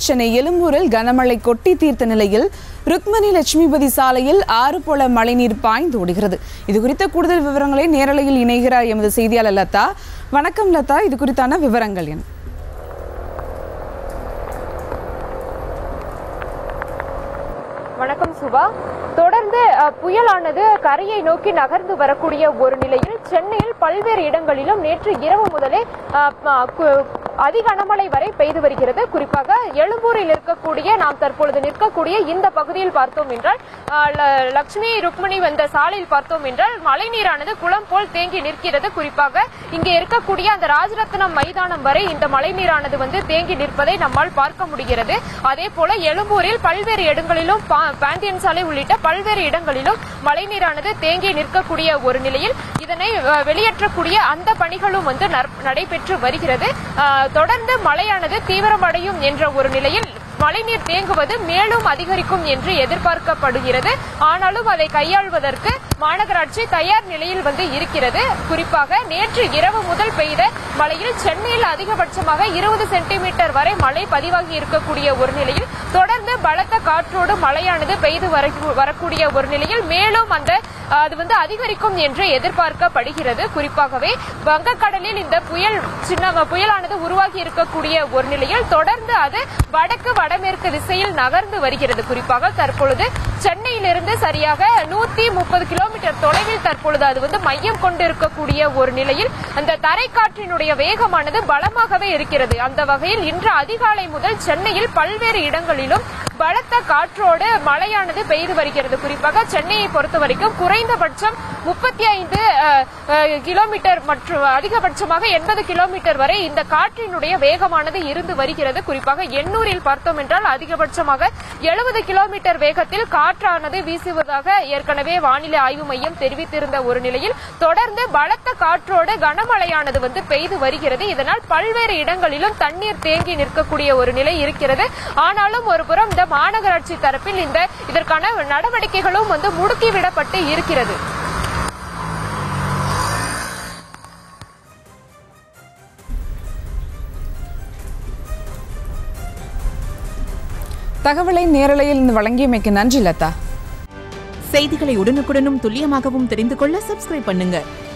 சென்னை எழும்பூரில் கனமழை கொட்டி தீர்த்த நிலையில் ருக்மணி லட்சுமிபதி சாலையில் ஆறு போல மழைநீர் பாய்ந்து ஓடுகிறது இது குறித்த கூடுதல் விவரங்களை நேரலையில் இணைகிறார் எமது செய்தியாளர் லதா வணக்கம் லதா இது குறித்தான விவரங்கள் என்ன வணக்கம் சுபா தொடர்ந்து அஹ், புயலானது கரையை நோக்கி நகர்ந்து வரக்கூடிய ஒரு நிலையில் சென்னையில் பல்வேறு இடங்களிலும் நேற்று இரவு முதலே அஹ், ம- கு- அதி கனமழை வரை பெய்து வருகிறது குறிப்பாக எழும்பூரில் இருக்கக்கூடிய நாம் தற்பொழுது நிற்கக்கூடிய இந்த பகுதியில் பார்த்தோம் என்றால் அஹ், ல- லட்சுமி ருக்மணி வந்த சாலையில் பார்த்தோம் என்றால் மழைநீரானது குளம் போல் தேங்கி நிற்கிறது குறிப்பாக இங்கே இருக்கக்கூடிய அந்த ராஜரத்னம் மைதானம் வரை இந்த மழைநீரானது வந்து தேங்கி நிற்பதை நம்மால் பார்க்க முடிகிறது அதே போல எழும்பூரில் பல்வேறு இடங்களிலும் பா- பாண்டியன் சாலை உள்ளிட்ட பல்வேறு இடங்களிலும் மழைநீரானது தேங்கி நிற்கக்கூடிய ஒரு நிலையில் இதனை அஹ், வெளியேற்றக்கூடிய அந்த பணிகளும் வந்து நர்- நடைபெற்று வருகிறது அஹ், தொடர்ந்து மழையானது தீவிரமடையும் என்ற ஒரு நிலையில் மழைநீர் தேங்குவது மேலும் அதிகரிக்கும் என்று எதிர்பார்க்கப்படுகிறது ஆனாலும் அதை கையாள்வதற்கு மாநகராட்சி தயார் நிலையில் வந்து இருக்கிறது குறிப்பாக நேற்று இரவு முதல் பெய்த மழையில் சென்னையில் அதிகபட்சமாக இருபது சென்டிமீட்டர் வரை மழை பதிவாகி இருக்கக்கூடிய ஒரு நிலையில் தொடர்ந்து பலத்த காற்றோடு மழையானது பெய்து வர- வரக்கூடிய ஒரு நிலையில் மேலும் அந்த அஹ், அது வந்து அதிகரிக்கும் என்று எதிர்பார்க்கப்படுகிறது குறிப்பாகவே வங்கக்கடலில் இந்த புயல் சின்ன புயலானது உருவாகி இருக்கக்கூடிய ஒரு நிலையில் தொடர்ந்து அது வடக்கு வடமேற்கு திசையில் நகர்ந்து வருகிறது குறிப்பாக தற்பொழுது சென்னையிலிருந்து சரியாக நூத்தி முப்பது கிலோமீட்டர் தொலைவில் தற்பொழுது அது வந்து மையம் கொண்டு இருக்கக்கூடிய ஒரு நிலையில் அந்த தரைக்காற்றினுடைய வேகமானது பலமாகவே இருக்கிறது அந்த வகையில் இன்று அதிகாலை முதல் சென்னையில் பல்வேறு இடங்களிலும் பலத்த காற்றோடு மழையானது பெய்து வருகிறது குறிப்பாக சென்னையை பொறுத்த வரைக்கும் குறைந்தபட்சம் முப்பத்தி ஐந்து கிலோமீட்டர் மற்றும் அதிகபட்சமாக எண்பது கிலோமீட்டர் வரை இந்த காற்றினுடைய வேகமானது இருந்து வருகிறது குறிப்பாக எண்ணூரில் பார்த்தோம் என்றால் அதிகபட்சமாக எழுபது கிலோமீட்டர் வேகத்தில் காற்றானது வீசுவதாக ஏற்கனவே வானிலை ஆய்வு மையம் தெரிவித்திருந்த ஒரு நிலையில் தொடர்ந்து பலத்த காற்றோடு கனமழையானது வந்து பெய்து வருகிறது இதனால் பல்வேறு இடங்களிலும் தண்ணீர் தேங்கி நிற்கக்கூடிய ஒரு நிலை இருக்கிறது ஆனாலும் ஒரு புறம் இந்த மாநகராட்சி தரப்பில் இந்த இதற்கான நடவடிக்கைகளும் வந்து முடுக்கிவிடப்பட்டு இருக்கிறது தகவலை நேரலையில் இருந்து வழங்கியமைக்கு நன்றி லதா செய்திகளை உடனுக்குடனும் துல்லியமாகவும் தெரிந்து கொள்ள சப்ஸ்கிரைப் பண்ணுங்க